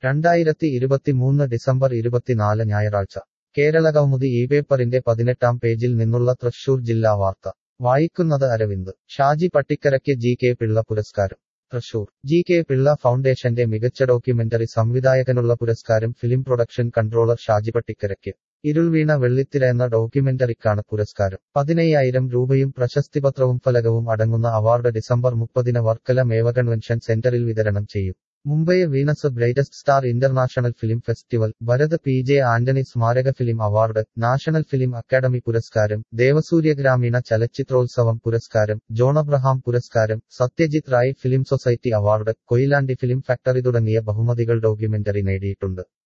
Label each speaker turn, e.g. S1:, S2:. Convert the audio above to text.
S1: രണ്ടായിരത്തി ഇരുപത്തിമൂന്ന് ഡിസംബർ ഇരുപത്തിനാല് ഞായറാഴ്ച കേരള കൗമുദി ഈ പേപ്പറിന്റെ പതിനെട്ടാം പേജിൽ നിന്നുള്ള തൃശൂർ ജില്ലാ വാർത്ത വായിക്കുന്നത് അരവിന്ദ് ഷാജി പട്ടിക്കരയ്ക്ക് ജി കെ പിള്ള പുരസ്കാരം തൃശൂർ ജി കെ പിള്ള ഫൗണ്ടേഷന്റെ മികച്ച ഡോക്യുമെന്ററി സംവിധായകനുള്ള പുരസ്കാരം ഫിലിം പ്രൊഡക്ഷൻ കൺട്രോളർ ഷാജി പട്ടിക്കരയ്ക്ക് ഇരുൾവീണ വെള്ളിത്തിര എന്ന ഡോക്യുമെന്ററിക്കാണ് പുരസ്കാരം പതിനയ്യായിരം രൂപയും പ്രശസ്തിപത്രവും ഫലകവും അടങ്ങുന്ന അവാർഡ് ഡിസംബർ മുപ്പതിന് വർക്കല മേവ കൺവെൻഷൻ സെന്ററിൽ വിതരണം ചെയ്യും Mumbai Venus brightest star international film festival Bharat P J Antony സ്മാരക film award national film academy പുരസ്കാരം ദേവസൂര്യ ഗ്രാമീണ ചലച്ചിത്രോത്സവം പുരസ്കാരം ജോൺ അബ്രഹാം പുരസ്കാരം Satyajit Ray film society award Koyilandy film factory തുടങ്ങിയ ബഹുമതികൾ ഡോക്യുമെന്ററി നേടിയിട്ടുണ്ട്